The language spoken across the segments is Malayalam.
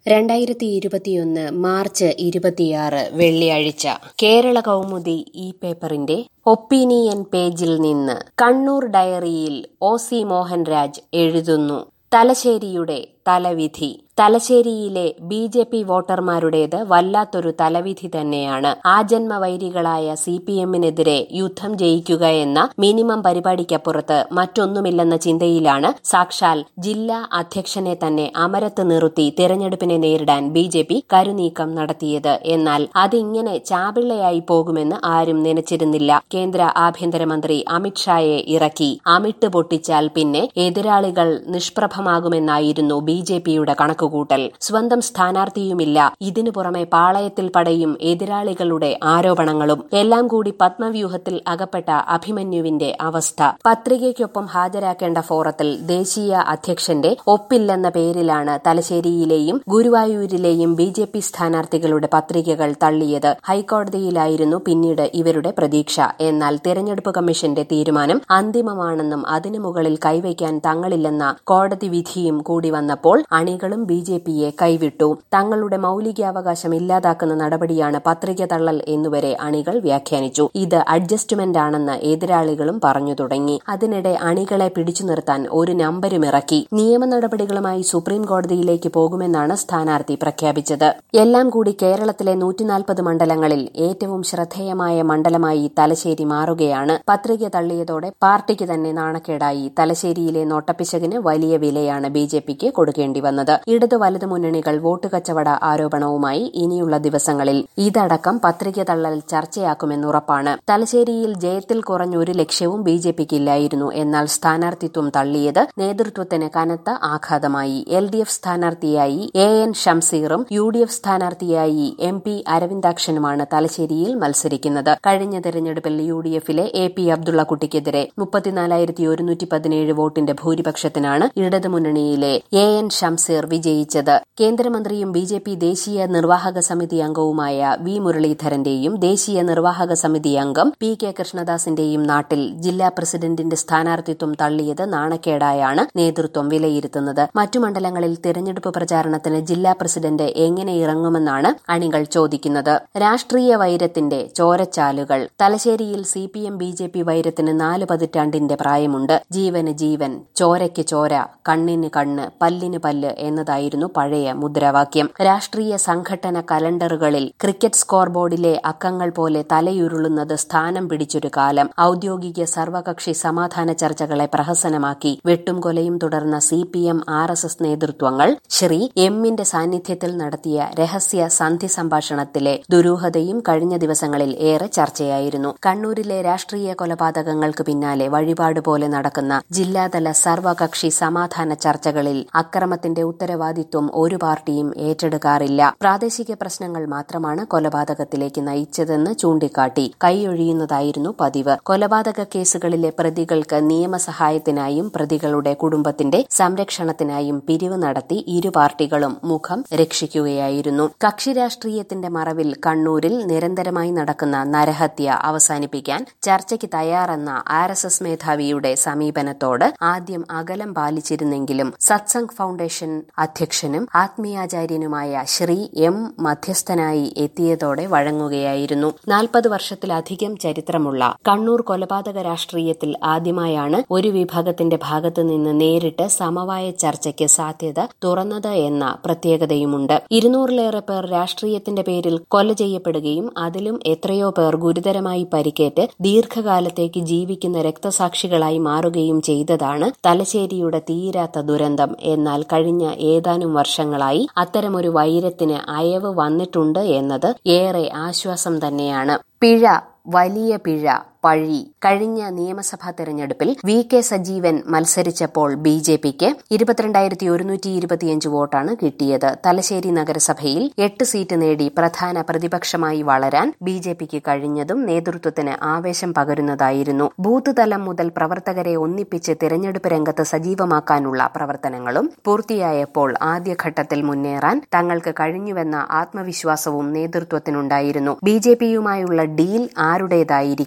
രണ്ടായിരത്തി ഇരുപത്തിയൊന്ന് മാർച്ച് ഇരുപത്തിയാറ് വെള്ളിയാഴ്ച കേരള കൗമുദി ഈ പേപ്പറിന്റെ ഒപ്പീനിയൻ പേജിൽ നിന്ന് കണ്ണൂർ ഡയറിയിൽ ഒ സി മോഹൻരാജ് എഴുതുന്നു തലശ്ശേരിയുടെ തലവിധി തലശ്ശേരിയിലെ ബി ജെ പി വോട്ടർമാരുടേത് വല്ലാത്തൊരു തലവിധി തന്നെയാണ് ആജന്മ വൈരികളായ സി പി എമ്മിനെതിരെ യുദ്ധം ജയിക്കുക എന്ന മിനിമം പരിപാടിക്കപ്പുറത്ത് മറ്റൊന്നുമില്ലെന്ന ചിന്തയിലാണ് സാക്ഷാൽ ജില്ലാ അധ്യക്ഷനെ തന്നെ അമരത്ത് നിർത്തി തിരഞ്ഞെടുപ്പിനെ നേരിടാൻ ബി ജെ പി കരുനീക്കം നടത്തിയത് എന്നാൽ അതിങ്ങനെ ചാപിള്ളയായി പോകുമെന്ന് ആരും നനച്ചിരുന്നില്ല കേന്ദ്ര ആഭ്യന്തരമന്ത്രി അമിത്ഷായെ ഇറക്കി അമിട്ട് പൊട്ടിച്ചാൽ പിന്നെ എതിരാളികൾ നിഷ്പ്രഭമാകുമെന്നായിരുന്നു ബി ജെ പിയുടെ കണക്കുകൂട്ടൽ സ്വന്തം സ്ഥാനാർത്ഥിയുമില്ല ഇതിനു പുറമെ പാളയത്തിൽ പടയും എതിരാളികളുടെ ആരോപണങ്ങളും എല്ലാം കൂടി പത്മവ്യൂഹത്തിൽ അകപ്പെട്ട അഭിമന്യുവിന്റെ അവസ്ഥ പത്രികയ്ക്കൊപ്പം ഹാജരാക്കേണ്ട ഫോറത്തിൽ ദേശീയ അധ്യക്ഷന്റെ ഒപ്പില്ലെന്ന പേരിലാണ് തലശ്ശേരിയിലെയും ഗുരുവായൂരിലെയും ബി ജെ പി സ്ഥാനാർത്ഥികളുടെ പത്രികകൾ തള്ളിയത് ഹൈക്കോടതിയിലായിരുന്നു പിന്നീട് ഇവരുടെ പ്രതീക്ഷ എന്നാൽ തിരഞ്ഞെടുപ്പ് കമ്മീഷന്റെ തീരുമാനം അന്തിമമാണെന്നും അതിനു മുകളിൽ കൈവയ്ക്കാൻ തങ്ങളില്ലെന്ന കോടതി വിധിയും കൂടി വന്നപ്പോൾ അണികളും ബി ജെ പിയെ കൈവിട്ടു തങ്ങളുടെ മൌലികാവകാശം ഇല്ലാതാക്കുന്ന നടപടിയാണ് പത്രിക തള്ളൽ എന്നുവരെ അണികൾ വ്യാഖ്യാനിച്ചു ഇത് അഡ്ജസ്റ്റ്മെന്റ് ആണെന്ന് എതിരാളികളും പറഞ്ഞു തുടങ്ങി അതിനിടെ അണികളെ പിടിച്ചു നിർത്താൻ ഒരു നമ്പരും ഇറക്കി നിയമ നടപടികളുമായി സുപ്രീം കോടതിയിലേക്ക് പോകുമെന്നാണ് സ്ഥാനാർത്ഥി പ്രഖ്യാപിച്ചത് എല്ലാം കൂടി കേരളത്തിലെ നൂറ്റിനാൽപ്പത് മണ്ഡലങ്ങളിൽ ഏറ്റവും ശ്രദ്ധേയമായ മണ്ഡലമായി തലശ്ശേരി മാറുകയാണ് പത്രിക തള്ളിയതോടെ പാർട്ടിക്ക് തന്നെ നാണക്കേടായി തലശ്ശേരിയിലെ നോട്ടപ്പിശകിന് വലിയ വിലയാണ് ബി ജെ പിക്ക് കൊടുക്കേണ്ടി വന്നത് ഇടതു വലതു മുന്നണികൾ വോട്ട് കച്ചവട ആരോപണവുമായി ഇനിയുള്ള ദിവസങ്ങളിൽ ഇതടക്കം പത്രിക തള്ളൽ ചർച്ചയാക്കുമെന്നുറപ്പാണ് തലശ്ശേരിയിൽ ജയത്തിൽ കുറഞ്ഞൊരു ലക്ഷ്യവും ബി ജെ പിക്കില്ലായിരുന്നു എന്നാൽ സ്ഥാനാർത്ഥിത്വം തള്ളിയത് നേതൃത്വത്തിന് കനത്ത ആഘാതമായി എൽ ഡി എഫ് സ്ഥാനാർത്ഥിയായി എ എൻ ഷംസീറും യു ഡി എഫ് സ്ഥാനാർത്ഥിയായി എം പി അരവിന്ദാക്ഷനുമാണ് തലശ്ശേരിയിൽ മത്സരിക്കുന്നത് കഴിഞ്ഞ തെരഞ്ഞെടുപ്പിൽ യു ഡി എഫിലെ എ പി അബ്ദുള്ളക്കുട്ടിക്കെതിരെ മുപ്പത്തിനാലായിരത്തി ഒരുന്നൂറ്റി പതിനേഴ് വോട്ടിന്റെ ഭൂരിപക്ഷത്തിനാണ് ഇടതുമുന്നണിയിലെ എ എൻ ഷംസീർ വിജയിച്ചത് കേന്ദ്രമന്ത്രിയും ബി ജെ പി ദേശീയ നിർവാഹക സമിതി അംഗവുമായ വി മുരളീധരന്റെയും ദേശീയ നിർവാഹക സമിതി അംഗം പി കെ കൃഷ്ണദാസിന്റെയും നാട്ടിൽ ജില്ലാ പ്രസിഡന്റിന്റെ സ്ഥാനാർത്ഥിത്വം തള്ളിയത് നാണക്കേടായാണ് നേതൃത്വം വിലയിരുത്തുന്നത് മറ്റു മണ്ഡലങ്ങളിൽ തിരഞ്ഞെടുപ്പ് പ്രചാരണത്തിന് ജില്ലാ പ്രസിഡന്റ് എങ്ങനെ ഇറങ്ങുമെന്നാണ് അണികൾ ചോദിക്കുന്നത് രാഷ്ട്രീയ വൈരത്തിന്റെ ചോരച്ചാലുകൾ തലശ്ശേരിയിൽ C P M B J P വൈരത്തിന് നാല് പതിറ്റാണ്ടിന്റെ പ്രായമുണ്ട് ജീവന് ജീവൻ ചോരയ്ക്ക് ചോര കണ്ണിന് കണ്ണ് പല്ലിന് പല്ല് എന്നതായിരുന്നു പഴയ മുദ്രാവാക്യം രാഷ്ട്രീയ സംഘടന കലണ്ടറുകളിൽ ക്രിക്കറ്റ് സ്കോർ ബോർഡിലെ അക്കങ്ങൾ പോലെ തലയുരുളുന്നത് സ്ഥാനം പിടിച്ചൊരു കാലം ഔദ്യോഗിക സർവകക്ഷി സമാധാന ചർച്ചകളെ പ്രഹസനമാക്കി വെട്ടും കൊലയും തുടർന്ന C P M R S S നേതൃത്വങ്ങൾ ശ്രീ എമ്മിന്റെ സാന്നിധ്യത്തിൽ നടത്തിയ രഹസ്യ സന്ധി സംഭാഷണത്തിലെ ദുരൂഹതയും കഴിഞ്ഞ ദിവസങ്ങളിൽ ഏറെ ചർച്ചയായിരുന്നു കണ്ണൂരിലെ രാഷ്ട്രീയ കൊലപാതകങ്ങൾക്ക് പിന്നാലെ വഴിപാട് പോലെ നടക്കുന്ന ജില്ലാതല സർവകക്ഷി സമാധാന ചർച്ചകളിൽ അക്രമത്തിന്റെ ഉത്തരവാദിത്വം ഒരു പാർട്ടിയും ഏറ്റെടുക്കാറില്ല പ്രാദേശിക പ്രശ്നങ്ങൾ മാത്രമാണ് കൊലപാതകത്തിലേക്ക് നയിച്ചതെന്ന് ചൂണ്ടിക്കാട്ടി കൈയൊഴിയുന്നതായിരുന്നു പതിവ് കൊലപാതക കേസുകളിലെ പ്രതികൾക്ക് നിയമസഹായത്തിനായും പ്രതികളുടെ കുടുംബത്തിന്റെ സംരക്ഷണത്തിനായും പിരിവ് നടത്തി ഇരു പാർട്ടികളും മുഖം രക്ഷിക്കുകയായിരുന്നു കക്ഷി രാഷ്ട്രീയത്തിന്റെ മറവിൽ കണ്ണൂരിൽ നിരന്തരമായി നടക്കുന്ന നരഹത്യ അവസാനിപ്പിക്കാൻ ചർച്ചയ്ക്ക് തയ്യാറെന്ന ആർ എസ് എസ് മേധാവിയുടെ സമീപനത്തോട് ആദ്യം അകലം പാലിച്ചിരുന്നെങ്കിലും സത്സംഗ് ഫൗണ്ടേഷൻ അധ്യക്ഷനും ആത്മീയാചാര്യനുമായ ശ്രീ എം മധ്യസ്ഥനായി എത്തിയതോടെ വഴങ്ങുകയായിരുന്നു നാൽപ്പത് വർഷത്തിലധികം ചരിത്രമുള്ള കണ്ണൂർ കൊലപാതക രാഷ്ട്രീയത്തിൽ ആദ്യമായാണ് ഒരു വിഭാഗത്തിന്റെ ഭാഗത്തു നിന്ന് നേരിട്ട് സമവായ ചർച്ചയ്ക്ക് സാധ്യത തുറന്നത് എന്ന പ്രത്യേകതയുമുണ്ട് ഇരുന്നൂറിലേറെ പേർ രാഷ്ട്രീയത്തിന്റെ പേരിൽ കൊല ചെയ്യപ്പെടുകയും അതിലും എത്രയോ പേർ ഗുരുതരമായി പരിക്കേറ്റ് ദീർഘകാലത്തേക്ക് ജീവിക്കുന്ന രക്തസാക്ഷികളായി മാറുകയും ചെയ്തതാണ് തലശ്ശേരിയുടെ തീരാത്ത ദുരന്തം എന്നാൽ കഴിഞ്ഞ ഏതാനും വർഷങ്ങളായി അത്തരമൊരു വൈരത്തിന് അയവ് വന്നിട്ടുണ്ട് എന്നത് ഏറെ ആശ്വാസം തന്നെയാണ് പിഴ വലിയ പിഴ പഴി കഴിഞ്ഞ നിയമസഭാ തെരഞ്ഞെടുപ്പിൽ വി കെ സജീവൻ മത്സരിച്ചപ്പോൾ ബി ജെ പിക്ക് ഇരുപത്തിരണ്ടായിരത്തി ഒരുന്നൂറ്റി ഇരുപത്തിയഞ്ച് വോട്ടാണ് കിട്ടിയത് തലശ്ശേരി നഗരസഭയിൽ എട്ട് സീറ്റ് നേടി പ്രധാന പ്രതിപക്ഷമായി വളരാൻ ബി ജെ പിക്ക് കഴിഞ്ഞതും നേതൃത്വത്തിന് ആവേശം പകരുന്നതായിരുന്നു ബൂത്ത് തലം മുതൽ പ്രവർത്തകരെ ഒന്നിപ്പിച്ച് തിരഞ്ഞെടുപ്പ് രംഗത്ത് സജീവമാക്കാനുള്ള പ്രവർത്തനങ്ങളും പൂർത്തിയായപ്പോൾ ആദ്യഘട്ടത്തിൽ മുന്നേറാൻ തങ്ങൾക്ക് കഴിഞ്ഞുവെന്ന ആത്മവിശ്വാസവും നേതൃത്വത്തിനുണ്ടായിരുന്നു ബി ജെ പിയുമായുള്ള ഡീൽ ആരുടേതായിരിക്കും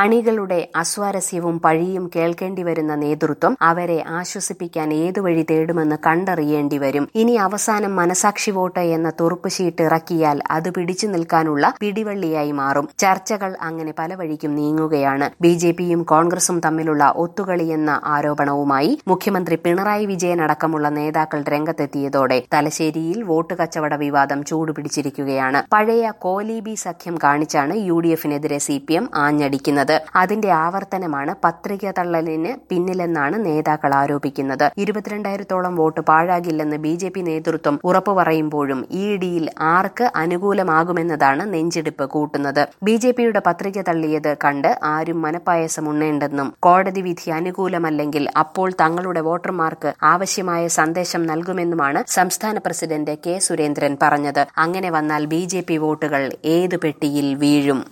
അണികളുടെ അസ്വാരസ്യവും പഴിയും കേൾക്കേണ്ടി വരുന്ന നേതൃത്വം അവരെ ആശ്വസിപ്പിക്കാൻ ഏതു വഴി തേടുമെന്ന് കണ്ടറിയേണ്ടി വരും ഇനി അവസാനം മനസാക്ഷി വോട്ട് എന്ന തുറുപ്പ് ഷീട്ട് ഇറക്കിയാൽ അത് പിടിച്ചു നിൽക്കാനുള്ള പിടിവള്ളിയായി മാറും ചർച്ചകൾ അങ്ങനെ പല വഴിക്കും നീങ്ങുകയാണ് ബി ജെ പിയും കോൺഗ്രസും തമ്മിലുള്ള ഒത്തുകളിയെന്ന ആരോപണവുമായി മുഖ്യമന്ത്രി പിണറായി വിജയൻ അടക്കമുള്ള നേതാക്കൾ രംഗത്തെത്തിയതോടെ തലശ്ശേരിയിൽ വോട്ട് കച്ചവട വിവാദം ചൂടുപിടിച്ചിരിക്കുകയാണ് പഴയ കോലീബി സഖ്യം കാണിച്ചാണ് യു ഡി എഫിനെതിരെ സി പി എം ആഞ്ഞടിക്കുന്നത് അതിന്റെ ആവർത്തനമാണ് പത്രിക തള്ളലിന് പിന്നിലെന്നാണ് നേതാക്കൾ ആരോപിക്കുന്നത് ഇരുപത്തിരണ്ടായിരത്തോളം വോട്ട് പാഴാകില്ലെന്ന് ബി ജെ പി നേതൃത്വം ഉറപ്പു പറയുമ്പോഴും ഈ ഇടിയിൽ ആർക്ക് അനുകൂലമാകുമെന്നതാണ് നെഞ്ചിടിപ്പ് കൂട്ടുന്നത് ബി ജെ പിയുടെ പത്രിക തള്ളിയത് കണ്ട് ആരും മനപ്പായസം ഉണ്ണേണ്ടെന്നും കോടതി വിധി അനുകൂലമല്ലെങ്കിൽ അപ്പോൾ തങ്ങളുടെ വോട്ടർമാർക്ക് ആവശ്യമായ സന്ദേശം നൽകുമെന്നുമാണ് സംസ്ഥാന പ്രസിഡന്റ് കെ സുരേന്ദ്രൻ പറഞ്ഞത് അങ്ങനെ വന്നാൽ ബി വോട്ടുകൾ ഏതു പെട്ടിയിൽ വീഴും